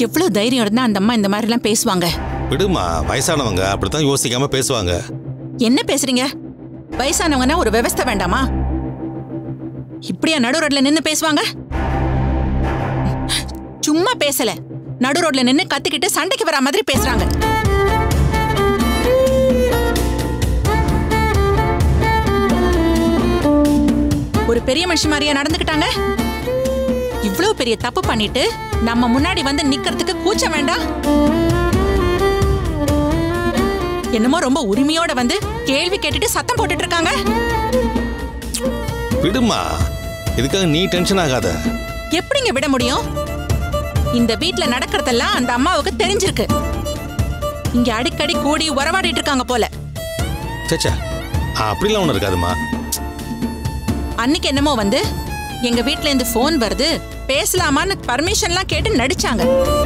எவ்வளவு தைரியம் இருந்தா அந்த அம்மா இந்த மாதிரி எல்லாம் பேசுவாங்க விடுமா வயசானவங்க அப்படித்தான் யோசிக்காம பேசுவாங்க என்ன பேசுறீங்க வயசானவங்கன்னா ஒரு விவஸ்தை வேண்டாமா இப்படியா நடு ரோட்ல நின்னு பேசுவாங்க சும்மா பேசல நடு ரோட்ல நின்னு கத்திக்கிட்டு சண்டைக்கு வர மாதிரி பேசுறாங்க ஒரு பெரிய மனுஷி மாதிரியா நடந்துக்கிட்டாங்க இவ்ளோ பெரிய தப்பு பண்ணிட்டு நம்ம முன்னாடி வந்து நிக்கிறதுக்கு கூச்சம் வேண்டாம் என்னமோ ரொம்ப உரிமையோட வந்து கேள்வி கேட்டுட்டு சத்தம் போட்டுட்டு இருக்காங்க விடுமா இதுக்காக நீ டென்ஷன் ஆகாத எப்படிங்க விட முடியும் இந்த வீட்ல நடக்கிறதெல்லாம் அந்த அம்மாவுக்கு தெரிஞ்சிருக்கு இங்க அடிக்கடி கூடி உறவாடிட்டு இருக்காங்க போல சேச்சா அப்படிலாம் ஒண்ணு இருக்காதுமா அன்னைக்கு என்னமோ வந்து எங்க வீட்ல இருந்து ஃபோன் வருது பேசலாமான்னு பர்மிஷன்லாம் கேட்டு நடிச்சாங்க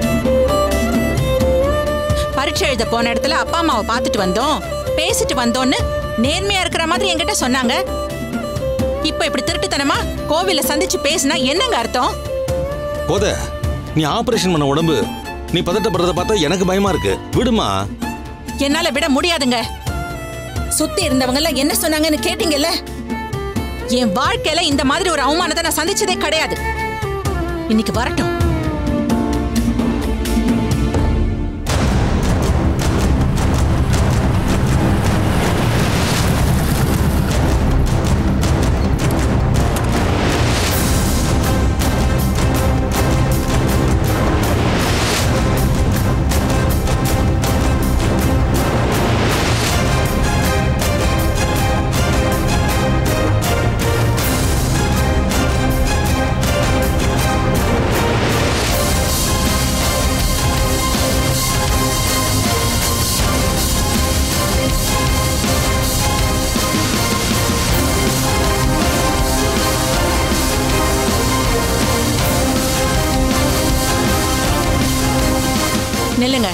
பரீட்சை எழுத போன இடத்துல அப்பா அம்மாவை பார்த்துட்டு வந்தோம் பேசிட்டு வந்தோன்னு நேர்மையா இருக்கிற மாதிரி என்கிட்ட சொன்னாங்க இப்ப இப்படி திருட்டுத்தனமா கோவில்ல சந்திச்சு பேசினா என்னங்க அர்த்தம் போத நீ ஆபரேஷன் பண்ண உடம்பு நீ பதட்டப்படுறத பார்த்தா எனக்கு பயமா இருக்கு விடுமா என்னால விட முடியாதுங்க சுத்தி இருந்தவங்க எல்லாம் என்ன சொன்னாங்கன்னு கேட்டீங்கல்ல என் வாழ்க்கையில இந்த மாதிரி ஒரு அவமானத்தை நான் சந்திச்சதே கிடையாது இன்னைக்கு வரட்டும் நில்லுங்க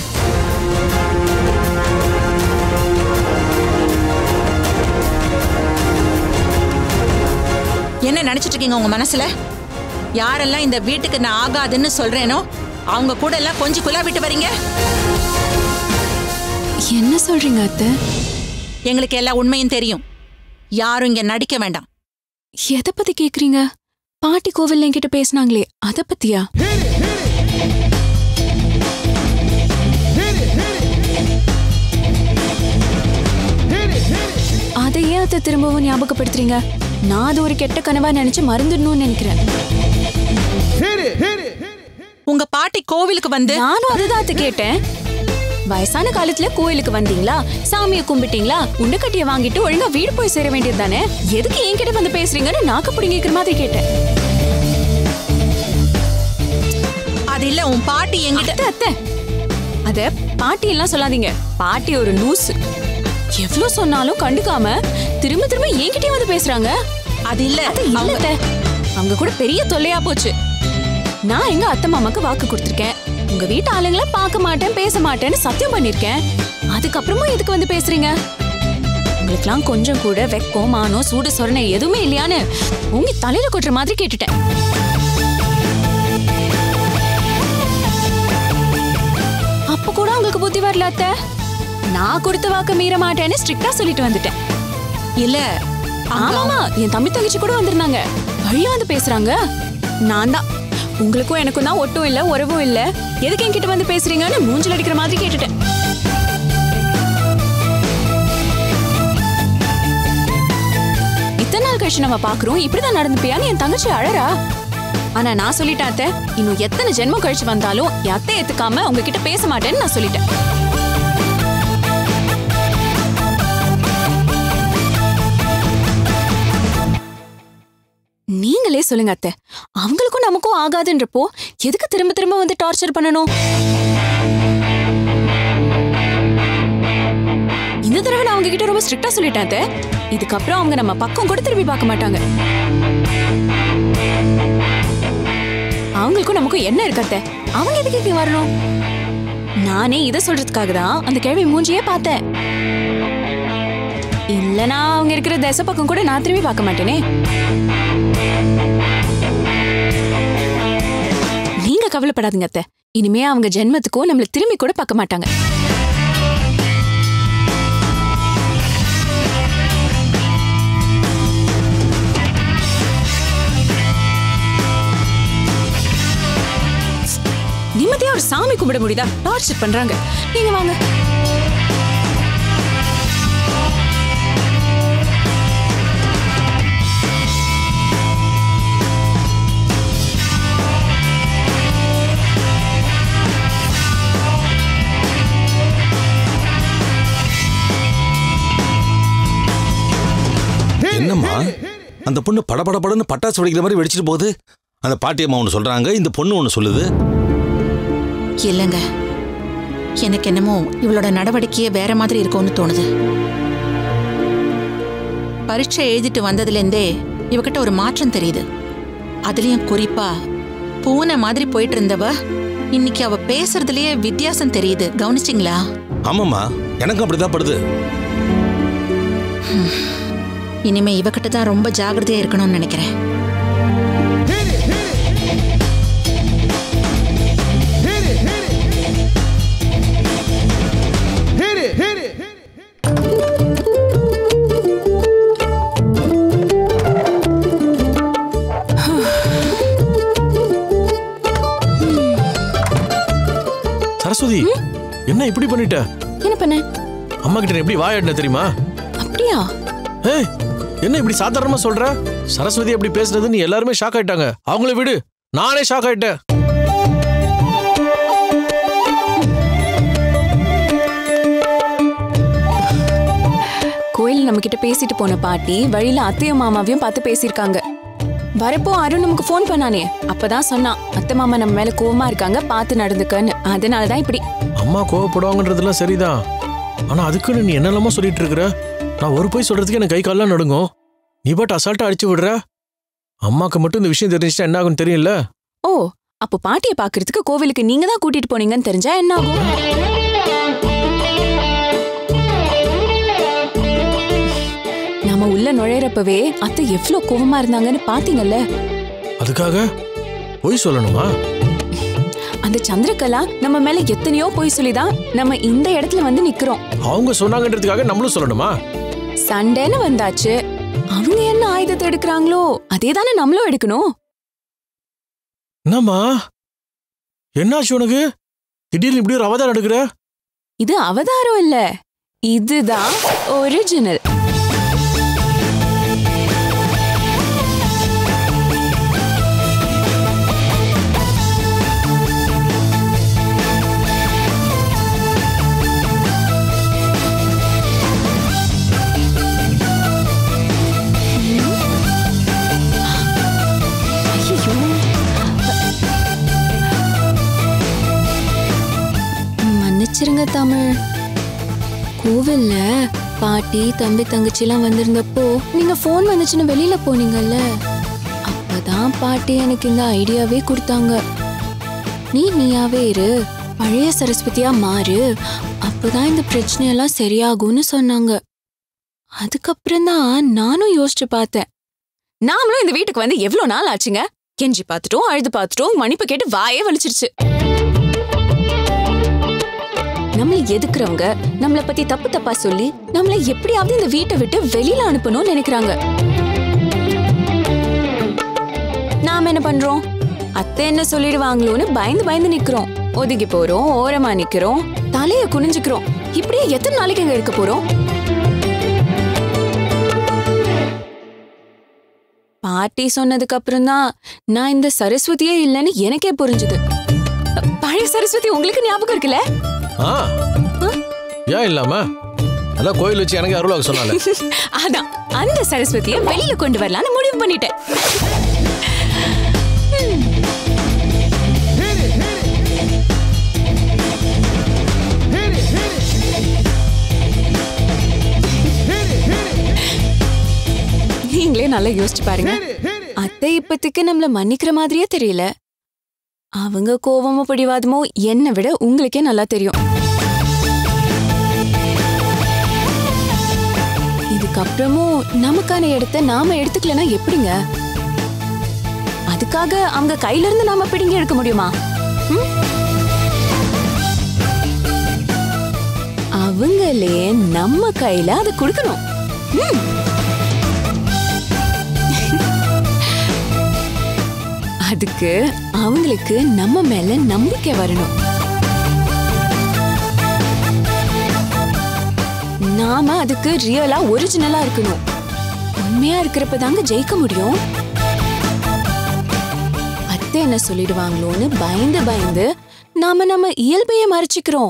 என்ன நினைச்சிட்டு இருக்கீங்க உங்க மனசுல யாரெல்லாம் இந்த வீட்டுக்கு நான் ஆகாதுன்னு சொல்றேனோ அவங்க கூட எல்லாம் கொஞ்சம் குலா விட்டு வரீங்க என்ன சொல்றீங்க அத்தை எங்களுக்கு எல்லா உண்மையும் தெரியும் யாரும் இங்க நடிக்க வேண்டாம் எதை பத்தி கேக்குறீங்க பாட்டி கோவில்ல என்கிட்ட பேசுனாங்களே அத பத்தியா அதை ஏன் அத்தை திரும்பவும் ஞாபகப்படுத்துறீங்க நான் அது ஒரு கெட்ட கனவா நினைச்சு மறந்துடணும்னு நினைக்கிறேன் உங்க பாட்டி கோவிலுக்கு வந்து நானும் அதுதான் அத்தை கேட்டேன் வயசான காலத்துல கோயிலுக்கு வந்தீங்களா சாமியை கும்பிட்டீங்களா உண்டக்கட்டிய வாங்கிட்டு ஒழுங்கா வீடு போய் சேர வேண்டியது தானே எதுக்கு என்கிட்ட வந்து பேசுறீங்கன்னு நாக்கு பிடிங்கிக்கிற மாதிரி கேட்டேன் அது இல்ல உன் பாட்டி என்கிட்ட அத்தை அத்தை அத பாட்டி எல்லாம் சொல்லாதீங்க பாட்டி ஒரு லூஸ் எவ்ளோ சொன்னாலும் கண்டுக்காம திரும்ப திரும்ப என்கிட்டயே வந்து பேசுறாங்க அது இல்ல அது இல்ல அவங்க- அத்தை. அவங்க கூட பெரிய தொல்லையா போச்சு நான் எங்க அத்தை மாமாக்கு வாக்கு கொடுத்திருக்கேன் உங்க வீட்டு ஆளுங்களை பார்க்க மாட்டேன் பேச மாட்டேன்னு சத்தியம் பண்ணிருக்கேன் அதுக்கப்புறமும் எதுக்கு வந்து பேசுறீங்க உங்களுக்குலாம் கொஞ்சம் கூட வெக்கம் மானம் சூடு சொரணை எதுவுமே இல்லையான்னு உங்க தலையில கொட்டுற மாதிரி கேட்டுட்டேன் அப்ப கூட உங்களுக்கு புத்தி வரல அத்தை நான் கொடுத்த வாக்க மீற மாட்டேன்னு ஸ்ட்ரிக்டா சொல்லிட்டு வந்துட்டேன் இல்ல ஆமாமா என் தம்பி தங்கச்சி கூட வந்திருந்தாங்க வழியா வந்து பேசுறாங்க நான் தான் உங்களுக்கும் எனக்கும் தான் ஒட்டும் இல்ல உறவும் இல்ல எதுக்கு என்கிட்ட வந்து பேசுறீங்கன்னு மூஞ்சில் அடிக்கிற மாதிரி கேட்டுட்டேன் இத்தனை நாள் கழிச்சு நம்ம பாக்குறோம் இப்படிதான் நடந்துப்பியான்னு என் தங்கச்சி அழறா ஆனா நான் சொல்லிட்டேன் அத்தை இன்னும் எத்தனை ஜென்மம் கழிச்சு வந்தாலும் என் அத்தை ஏத்துக்காம உங்ககிட்ட பேச மாட்டேன்னு நான் சொல்லிட்டேன் நீங்களே சொல்லுங்க அத்தை அவங்களுக்கும் நமக்கும் ஆகாதுன்றப்போ எதுக்கு திரும்ப திரும்ப வந்து டார்ச்சர் பண்ணணும் இந்த தடவை நான் அவங்க கிட்ட ரொம்ப ஸ்ட்ரிக்டா சொல்லிட்டேன் அத்தை இதுக்கப்புறம் அவங்க நம்ம பக்கம் கூட திரும்பி பார்க்க மாட்டாங்க அவங்களுக்கும் நமக்கும் என்ன இருக்கு அத்தை அவங்க எதுக்கு இங்க வரணும் நானே இதை சொல்றதுக்காக தான் அந்த கேள்வி மூஞ்சியே பார்த்தேன் இல்லனா அவங்க இருக்கிற தசை பக்கம் கூட நான் திரும்பி பார்க்க மாட்டேனே நீங்க கவலைப்படாதீங்க அத்தை இனிமே அவங்க ஜென்மத்துக்கும் நம்மள திரும்பி கூட பார்க்க மாட்டாங்க நிம்மதியா ஒரு சாமி கும்பிட முடியுதா டார்ச்சர் பண்றாங்க நீங்க வாங்க என்னம்மா அந்த பொண்ணு படபடபடன்னு பட்டாசு வெடிக்கிற மாதிரி வெடிச்சிட்டு போகுது அந்த பாட்டி அம்மா ஒன்று சொல்றாங்க இந்த பொண்ணு ஒன்று சொல்லுது இல்லைங்க எனக்கு என்னமோ இவளோட நடவடிக்கையே வேற மாதிரி இருக்கும்னு தோணுது பரீட்சை எழுதிட்டு வந்ததுலேருந்தே இவகிட்ட ஒரு மாற்றம் தெரியுது அதுலயும் குறிப்பா பூனை மாதிரி போயிட்டு இருந்தவ இன்னைக்கு அவ பேசுறதுலயே வித்தியாசம் தெரியுது கவனிச்சிங்களா ஆமாம்மா எனக்கும் அப்படிதான் படுது இனிமே இவகிட்ட தான் ரொம்ப ஜாகிரதையா இருக்கணும்னு நினைக்கிறேன் சரஸ்வதி என்ன இப்படி பண்ணிட்ட என்ன பண்ண அம்மா கிட்ட நீ எப்படி வாயாடின தெரியுமா அப்படியா ஏய் என்ன இப்படி சாதாரணமா சொல்ற சரஸ்வதி அப்படி பேசுனது நீ எல்லாருமே ஷாக் ஆயிட்டாங்க அவங்கள விடு நானே ஷாக் ஆயிட்டேன் கோயில் நம்ம கிட்ட பேசிட்டு போன பாட்டி வழியில அத்தையும் மாமாவையும் பார்த்து பேசியிருக்காங்க வரப்போ அருண் நமக்கு ஃபோன் பண்ணானே அப்பதான் சொன்னான் அத்தை மாமா நம்ம மேல கோவமா இருக்காங்க பார்த்து நடந்துக்கன்னு அதனாலதான் இப்படி அம்மா கோவப்படுவாங்கன்றதெல்லாம் சரிதான் ஆனா அதுக்குன்னு நீ என்னெல்லாமோ சொல்லிட்டு இருக்கிற நான் ஒரு போய் சொல்றதுக்கு எனக்கு கை கால்லாம் நடுங்கும் நீ பாட்டு அசால்ட்டா அடிச்சு விடுற அம்மாக்கு மட்டும் இந்த விஷயம் தெரிஞ்சுட்டா என்ன ஆகும்னு தெரியல ஓ அப்போ பாட்டியை பாக்குறதுக்கு கோவிலுக்கு நீங்க தான் கூட்டிட்டு போனீங்கன்னு தெரிஞ்சா என்ன ஆகும் நாம உள்ள நுழையறப்பவே அத்தை எவ்ளோ கோவமா இருந்தாங்கன்னு பாத்தீங்கல்ல அதுக்காக பொய் சொல்லணுமா அந்த சந்திரகலா நம்ம மேல எத்தனையோ பொய் சொல்லிதான் நம்ம இந்த இடத்துல வந்து நிக்கிறோம் அவங்க சொன்னாங்கன்றதுக்காக நம்மளும் சொல்லணுமா சண்டைன்னு வந்தாச்சு அவங்க என்ன ஆயுதத்தை எடுக்கிறாங்களோ அதே தானே நம்மளும் எடுக்கணும் என்னம்மா என்னாச்சு உனக்கு திடீர்னு இப்படி ஒரு அவதாரம் எடுக்கிற இது அவதாரம் இல்ல இதுதான் ஒரிஜினல் மன்னிச்சிருங்க தமிழ் கோவில்ல பாட்டி தம்பி தங்கச்சிலாம் வந்திருந்தப்போ நீங்க ஃபோன் வந்துச்சுன்னு வெளியில போனீங்கல்ல அப்பதான் பாட்டி எனக்கு இந்த ஐடியாவே கொடுத்தாங்க நீ நீயாவே இரு பழைய சரஸ்வதியா மாறு அப்பதான் இந்த பிரச்சனையெல்லாம் சரியாகும்னு சொன்னாங்க அதுக்கப்புறம் தான் நானும் யோசிச்சு பார்த்தேன் நாமளும் இந்த வீட்டுக்கு வந்து எவ்வளவு நாள் ஆச்சுங்க கெஞ்சி பார்த்துட்டோம் அழுது பார்த்துட்டோம் மன்னிப்பு கேட்டு வாயே வலிச்சிருச்சு நம்மள எதுக்குறவங்க நம்மள பத்தி தப்பு தப்பா சொல்லி நம்மள எப்படியாவது இந்த வீட்டை விட்டு வெளியில அனுப்பணும்னு நினைக்கிறாங்க நாம என்ன பண்றோம் அத்தை என்ன சொல்லிடுவாங்களோன்னு பயந்து பயந்து நிக்கிறோம் ஒதுங்கி போறோம் ஓரமா நிக்கிறோம் தலைய குனிஞ்சுக்கிறோம் இப்படியே எத்தனை நாளைக்கு அங்க இருக்க போறோம் பாட்டி சொன்னதுக்கு அப்புறம் தான் நான் இந்த சரஸ்வதியே இல்லைன்னு எனக்கே புரிஞ்சுது பழைய சரஸ்வதி உங்களுக்கு ஞாபகம் இருக்குல்ல ஆ ஏன் இல்லாம அதான் கோயில் வச்சு எனக்கு அருளாக சொன்னால அதான் அந்த சரஸ்வதியை வெளியில கொண்டு வரலாம்னு முடிவு பண்ணிட்டேன் நீங்களே நல்லா யோசிச்சு பாருங்க அத்தை இப்பத்துக்கு நம்மள மன்னிக்கிற மாதிரியே தெரியல அவங்க கோவமோ பிடிவாதமோ என்னை விட உங்களுக்கே நல்லா தெரியும் இதுக்கப்புறமும் நமக்கான இடத்த நாம எடுத்துக்கலனா எப்படிங்க அதுக்காக அவங்க கையில இருந்து நாம பிடுங்கி எடுக்க முடியுமா ம்? முதல்லயே நம்ம கையில அதை கொடுக்கணும் ம். அதுக்கு அவங்களுக்கு நம்ம மேல நம்பிக்கை வரணும் நாம அதுக்கு ரியலா ஒரிஜினலா இருக்கணும் உண்மையா இருக்கிறப்ப தாங்க ஜெயிக்க முடியும் அத்தை என்ன சொல்லிடுவாங்களோன்னு பயந்து பயந்து நாம நம்ம இயல்பையே மறைச்சிக்கிறோம்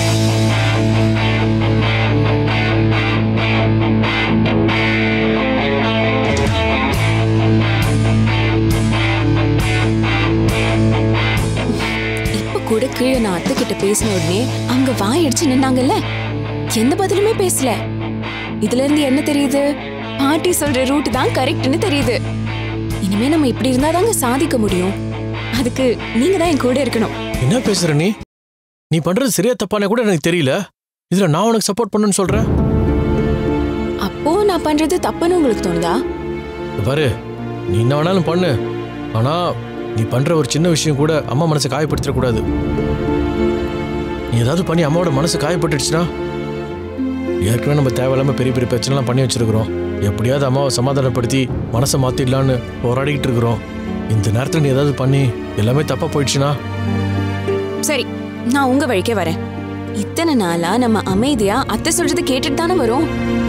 இப்ப கூட கீழே நான் அத்தை கிட்ட பேசின உடனே அவங்க வாய் அடிச்சு நின்னாங்கல்ல எந்த பதிலுமே பேசல இதுல இருந்து என்ன தெரியுது பாட்டி சொல்ற ரூட் தான் கரெக்ட்னு தெரியுது இனிமே நம்ம இப்படி இருந்தா தாங்க சாதிக்க முடியும் அதுக்கு நீங்க தான் என் கூட இருக்கணும் என்ன பேசுற நீ நீ பண்றது சரியா தப்பானே கூட எனக்கு தெரியல இதுல நான் உனக்கு சப்போர்ட் பண்ணுன்னு சொல்றேன் அப்போ நான் பண்றது தப்புன்னு உங்களுக்கு தோணுதா இங்க பாரு நீ என்ன வேணாலும் பண்ணு ஆனா நீ பண்ற ஒரு சின்ன விஷயம் கூட அம்மா மனசை காயப்படுத்திட கூடாது நீ ஏதாவது பண்ணி அம்மாவோட மனசு காயப்பட்டுடுச்சுன்னா ஏற்கனவே நம்ம தேவையில்லாம பெரிய பெரிய பிரச்சனைலாம் பண்ணி வச்சிருக்கிறோம் எப்படியாவது அம்மாவை சமாதானப்படுத்தி மனசை மாத்திடலான்னு போராடிக்கிட்டு இருக்கிறோம் இந்த நேரத்துல நீ ஏதாவது பண்ணி எல்லாமே தப்பா போயிடுச்சுன்னா சரி நான் உங்க வழிக்கே வரேன் இத்தனை நாளா நம்ம அமைதியா அத்தை சொல்றது கேட்டுட்டு தானே வரோம்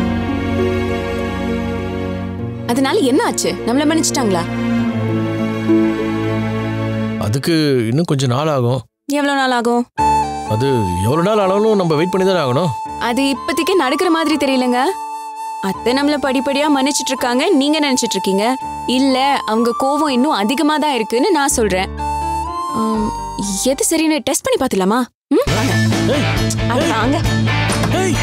அதனால என்ன ஆச்சு நம்மள மன்னிச்சிட்டாங்களா அதுக்கு இன்னும் கொஞ்சம் நாள் ஆகும் எவ்வளவு நாள் ஆகும் அது எவ்வளவு நாள் ஆனாலும் நம்ம வெயிட் பண்ணி தானே ஆகணும் அது இப்போதைக்கு நடக்கிற மாதிரி தெரியலங்க அத்தை நம்மள படிப்படியா மன்னிச்சிட்டு இருக்காங்க நீங்க நினைச்சிட்டு இருக்கீங்க இல்ல அவங்க கோவம் இன்னும் அதிகமா தான் இருக்குன்னு நான் சொல்றேன் ஆம், எது சரின்னு டெஸ்ட் பண்ணி பார்த்துலாமா ம், வாங்க. ஏய், அட, ஏய், வாங்க ஏய்.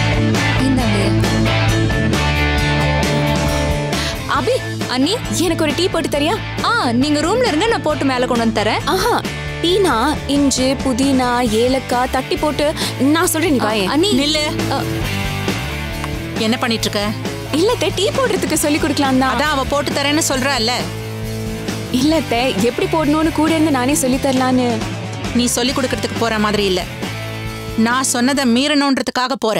அபி அண்ணி எனக்கு ஒரு டீ போட்டு தரியா ஆ நீங்க ரூம்ல இருங்க நான் போட்டு மேல கொண்டு வந்து தரேன் ஆஹா டீனா இஞ்சி புதினா ஏலக்காய் தட்டி போட்டு நான் சொல்றேன் நீ வாயேன் அண்ணி நில்லு என்ன பண்ணிட்டு இருக்க இல்லத்த டீ போடுறதுக்கு சொல்லி கொடுக்கலாம் தான் அதான் அவ போட்டு தரேன்னு சொல்றால இல்லத்த எப்படி போடணும்னு கூட இருந்து நானே சொல்லி தரலான்னு நீ சொல்லி கொடுக்கறதுக்கு போற மாதிரி இல்ல நான் சொன்னதை மீறணுன்றதுக்காக போற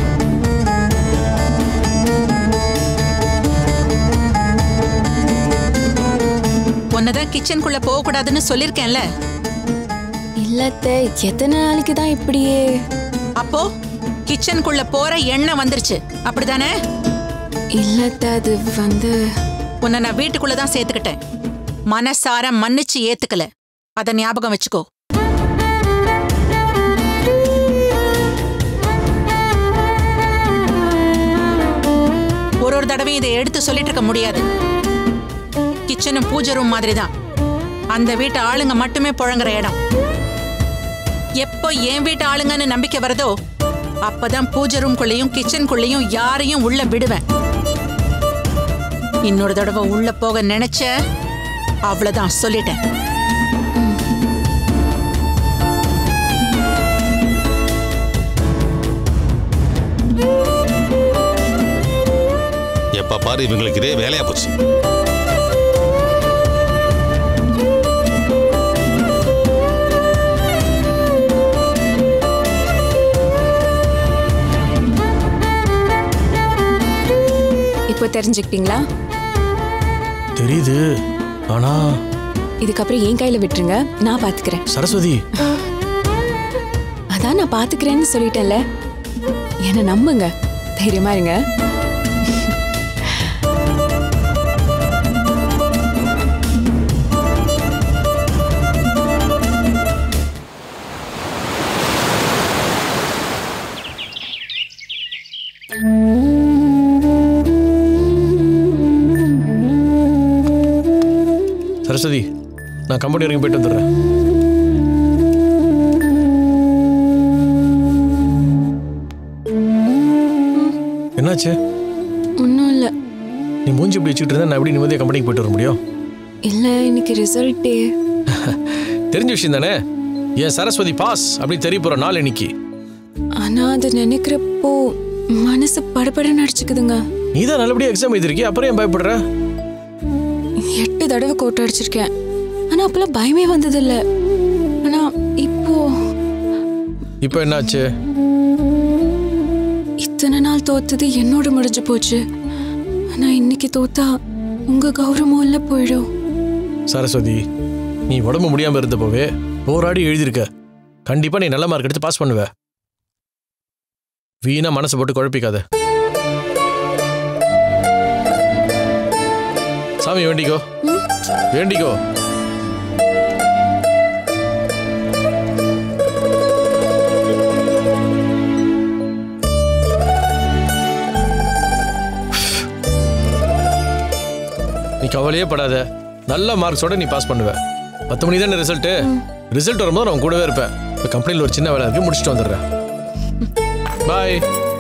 உன்னதான் கிச்சனுக்குள்ள போக கூடாதுன்னு சொல்லிருக்கேன்ல இல்லத்த எத்தனை நாளைக்கு தான் இப்படியே அப்போ கிச்சனுக்குள்ள போற எண்ணெய் வந்துருச்சு அப்படிதானே இல்லத்த அது வந்து உன்னை நான் வீட்டுக்குள்ள தான் சேர்த்துக்கிட்டேன் மனசார மன்னிச்சு ஏத்துக்கல அத ஞாபகம் வச்சுக்கோ ஒரு ஒரு தடவையும் இதை எடுத்து சொல்லிட்டு இருக்க முடியாது கிச்சனும் பூஜை ரூம் மாதிரி தான் அந்த வீட்டு ஆளுங்க மட்டுமே புழங்குற இடம் எப்போ என் வீட்டு ஆளுங்கன்னு நம்பிக்கை வருதோ அப்பதான் பூஜை ரூம்குள்ளேயும் கிச்சனுக்குள்ளேயும் யாரையும் உள்ள விடுவேன் இன்னொரு தடவை உள்ள போக நினைச்ச அவ்வளவுதான் சொல்லிட்டேன் எப்ப பாரு இவங்களுக்கு இதே வேலையா போச்சு இப்போ தெரிஞ்சுக்கிட்டீங்களா தெரியுது ஆனா இதுக்கப்புறம் என் கையில விட்டுருங்க நான் பாத்துக்கிறேன் சரஸ்வதி அதான் நான் பாத்துக்கிறேன்னு சொல்லிட்டேன்ல என்ன நம்புங்க தைரியமா இருங்க சரஸ்வதி நான் கம்பெனி வரைக்கும் போயிட்டு வந்துடுறேன் என்னாச்சு ஒன்றும் இல்லை நீ மூஞ்சி இப்படி வச்சுக்கிட்டு இருந்தா நான் எப்படி நிம்மதியாக கம்பெனிக்கு போயிட்டு வர முடியும் இல்லை இன்னைக்கு ரிசல்ட்டு தெரிஞ்ச விஷயம் தானே என் சரஸ்வதி பாஸ் அப்படி தெரிய போற நாள் இன்னைக்கு ஆனா அது நினைக்கிறப்போ மனசு படபடன்னு அடிச்சுக்குதுங்க நீ தான் நல்லபடியாக எக்ஸாம் எழுதிருக்கி அப்புறம் ஏன் பயப்படுற எட்டு தடவை கோட்டை அடிச்சிருக்கேன் ஆனா அப்பெல்லாம் பயமே வந்ததில்ல ஆனா இப்போ இப்போ என்னாச்சு இத்தனை நாள் தோத்தது என்னோட முடிஞ்சு போச்சு ஆனா இன்னைக்கு தோத்தா உங்க கௌரவம் எல்லாம் போயிடும் சரஸ்வதி நீ உடம்பு முடியாம இருந்தப்போவே போராடி எழுதியிருக்க கண்டிப்பா நீ நல்ல மார்க் எடுத்து பாஸ் பண்ணுவ வீணா மனசை போட்டு குழப்பிக்காத சாமி வேண்டிக்கோ வேண்டிக்கோ நீ கவலையே படாத நல்ல மார்க்ஸோட நீ பாஸ் பண்ணுவ பத்து மணி தானே ரிசல்ட்டு ரிசல்ட் வரும்போது நான் உன் கூடவே இருப்பேன் இப்போ கம்பெனியில் ஒரு சின்ன வேலை இருக்கு முடிச்சுட்டு வந்துடுறேன் பாய்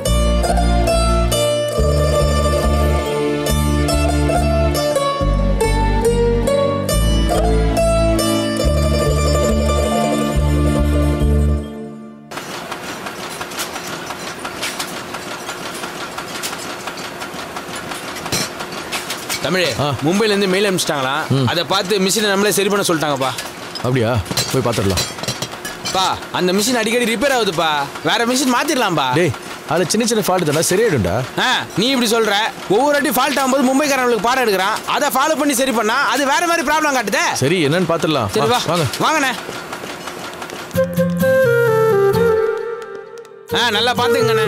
தமிழே ஆ. மும்பைல இருந்து மெயில் அனுப்பிச்சிட்டாங்களா அதை பார்த்து மிஷினை நம்மளே சரி பண்ண சொல்லிட்டாங்கப்பா அப்படியா போய் பார்த்துடலாம் பா அந்த மிஷின் அடிக்கடி ரிப்பேர் ஆகுதுப்பா வேற மிஷின் மாத்திரலாம்பா டேய் அதில் சின்ன சின்ன ஃபால்ட் தானே சரியாயிடும்டா ஆ நீ இப்படி சொல்ற ஒவ்வொரு வாட்டி ஃபால்ட் ஆகும்போது மும்பைக்காரங்களுக்கு பாடம் எடுக்கிறான் அதை ஃபாலோ பண்ணி சரி பண்ணா அது வேற மாதிரி ப்ராப்ளம் காட்டுதே சரி என்னன்னு பார்த்துடலாம் சரி வா வாங்க வாங்கண்ணே ஆ நல்லா பார்த்துங்கண்ணே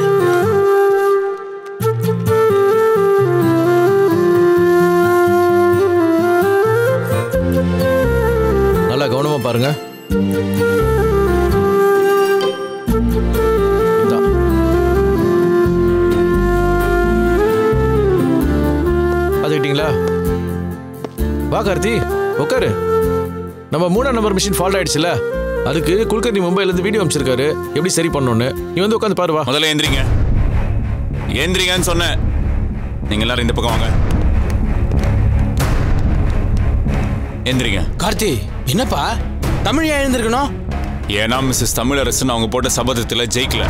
நல்லா கவனமா பாருங்க இதான். பார்த்துக்கிட்டீங்களா வா கார்த்தி உட்காரு நம்ம மூணாம் நம்பர் மிஷின் ஃபால்ட் ஆயிடுச்சுல அதுக்கு குல்கர்னி மும்பைல இருந்து வீடியோ அனுப்பிச்சிருக்காரு எப்படி சரி பண்ணணும்னு நீ வந்து உட்காந்து பாரு வா முதல்ல எந்திரிங்க எந்திரிங்கன்னு சொன்னேன் நீங்க எல்லாரும் இந்த பக்கம் வாங்க எந்திரிங்க கார்த்தி என்னப்பா தமிழ் ஏன் எழுந்திருக்கணும் ஏன்னா மிஸ்ஸஸ் தமிழரசன் அவங்க போட்ட சபதத்தில் ஜெயிக்கல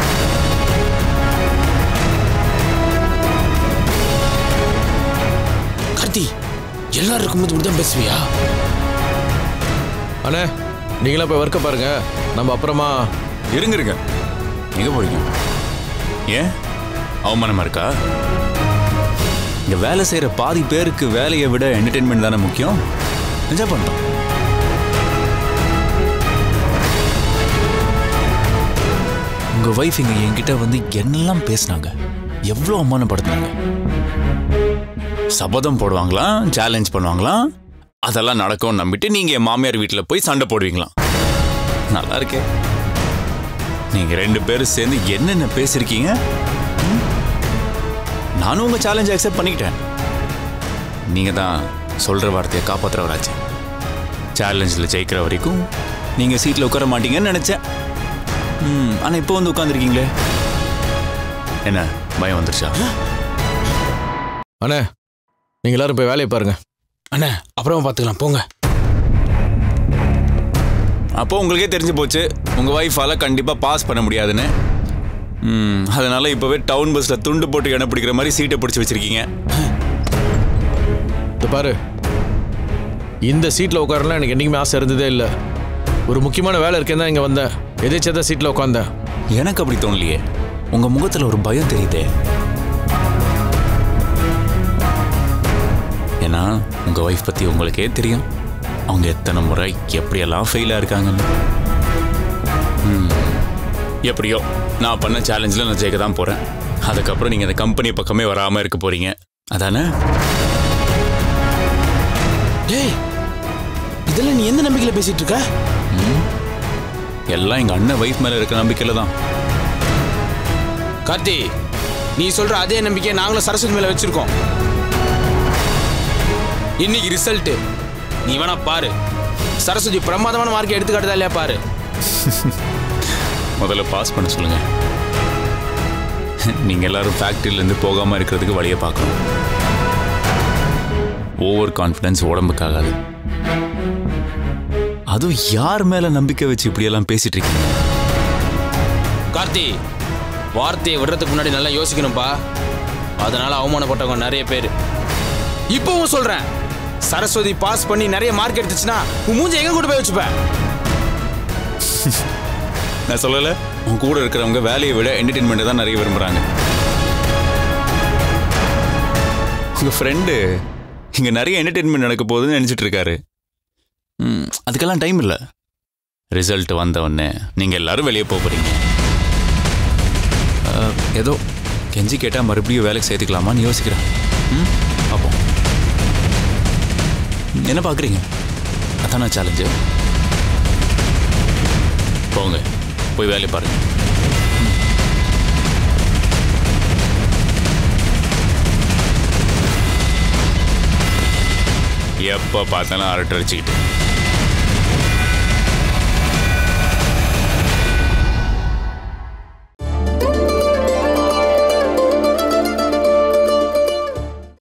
கார்த்தி எல்லாரும் இருக்கும்போது இப்படி தான் பேசுவியா அண்ணே நீங்களாம் போய் ஒர்க்கை பாருங்க நம்ம அப்புறமா இருங்க இருங்க எங்க போறீங்க ஏன் அவமானமா இருக்கா இங்க வேலை செய்யற பாதி பேருக்கு வேலையை விட என்டர்டெயின்மெண்ட் தானே முக்கியம் என்ஜாய் பண்ணலாம் உங்க வைஃப் இங்க என்கிட்ட வந்து என்னெல்லாம் பேசினாங்க எவ்வளோ அவமானப்படுத்தினாங்க சபதம் போடுவாங்களாம் சேலஞ்ச் பண்ணுவாங்களாம் அதெல்லாம் நடக்கும்னு நம்பிட்டு நீங்க என் மாமியார் வீட்டில் போய் சண்டை போடுவீங்களாம் நல்லா இருக்கே நீங்க ரெண்டு பேரும் சேர்ந்து என்னென்ன பேசிருக்கீங்க ம்? நானும் உங்க சேலஞ்ச் அக்செப்ட் பண்ணிக்கிட்டேன் நீங்க தான் சொல்ற வார்த்தையை காப்பாத்துறவராச்சு சேலஞ்சில் ஜெயிக்கிற வரைக்கும் நீங்க சீட்ல உட்கார மாட்டீங்கன்னு நினைச்சேன் ம் ஆனா இப்போ வந்து உட்காந்துருக்கீங்களே என்ன பயம் வந்துருச்சா அண்ணே நீங்க எல்லாரும் போய் வேலையை பாருங்க அண்ணே அப்புறமா பார்த்துக்கலாம் போங்க அப்போ உங்களுக்கே தெரிஞ்சு போச்சு உங்க ஒய்ஃபால கண்டிப்பா பாஸ் பண்ண முடியாதுன்னு ம் அதனால இப்போவே டவுன் பஸ்ல துண்டு போட்டு இடம் பிடிக்கிற மாதிரி சீட்டை பிடிச்சி வச்சிருக்கீங்க இந்த பாரு இந்த சீட்டில் உட்காரலாம் எனக்கு என்றைக்குமே ஆசை இருந்ததே இல்லை ஒரு முக்கியமான வேலை இருக்கேன் தான் இங்கே வந்தேன் எதேச்சதான் சீட்டில் உட்காந்தேன் எனக்கு அப்படி தோணலையே உங்க முகத்துல ஒரு பயம் தெரியுதே ஏன்னா உங்க ஒய்ஃப் பத்தி உங்களுக்கே தெரியும் அவங்க எத்தனை முறை எப்படியெல்லாம் ஃபெயிலாக இருக்காங்கன்னு ம். எப்படியோ நான் பண்ண சேலஞ்சில் நான் ஜெயிக்க தான் போறேன் அதுக்கப்புறம் நீங்க அந்த கம்பெனி பக்கமே வராம இருக்க போறீங்க அதானே டேய் இதெல்லாம் நீ எந்த நம்பிக்கையில பேசிட்டு இருக்க எல்லாம் எங்க அண்ணன் ஒய்ஃப் மேல இருக்க நம்பிக்கையில தான் கார்த்தி நீ சொல்ற அதே நம்பிக்கையை நாங்களும் சரஸ்வதி மேல வச்சிருக்கோம் இன்னைக்கு ரிசல்ட் நீ வேணா பாரு சரஸ்வதி பிரமாதமான மார்க் எடுத்துக்காட்டுதா இல்லையா பாரு முதல்ல பாஸ் பண்ண சொல்லுங்க நீங்க எல்லாரும் ஃபேக்டரியில இருந்து போகாம இருக்கிறதுக்கு வழியை பார்க்கணும் ஓவர் கான்ஃபிடன்ஸ் உடம்புக்காகாது அதுவும் யார் மேல நம்பிக்கை வச்சு இப்படியெல்லாம் பேசிட்டு இருக்கீங்க கார்த்தி வார்த்தையை விடுறதுக்கு முன்னாடி நல்லா யோசிக்கணும்பா அதனால அவமானப்பட்டவங்க நிறைய பேர் இப்பவும் சொல்றேன் சரஸ்வதி பாஸ் பண்ணி நிறைய மார்க் எடுத்துச்சுன்னா உன் மூஞ்சி எங்க கூட போய் வச்சுப்ப நான் சொல்லல உன் கூட இருக்கிறவங்க வேலையை விட என்டர்டெயின்மெண்ட் தான் நிறைய விரும்புறாங்க உங்க ஃப்ரெண்டு இங்க நிறைய என்டர்டெயின்மெண்ட் நடக்க போகுதுன்னு நினைச்சிட்டு இருக்காரு ம், அதுக்கெல்லாம் டைம் இல்லை ரிசல்ட் வந்த உடனே நீங்க எல்லாரும் வெளியே போக போறீங்க அஹ், ஏதோ கெஞ்சி கேட்டா மறுபடியும் வேலைக்கு சேர்த்துக்கலாமான்னு யோசிக்கிறேன் ம் அப்போ என்ன பார்க்குறீங்க அதான சேலஞ்சு போங்க போய் வேலையை பாருங்க எப்போ பார்த்தாலும் அரட்டை அடிச்சுக்கிட்டு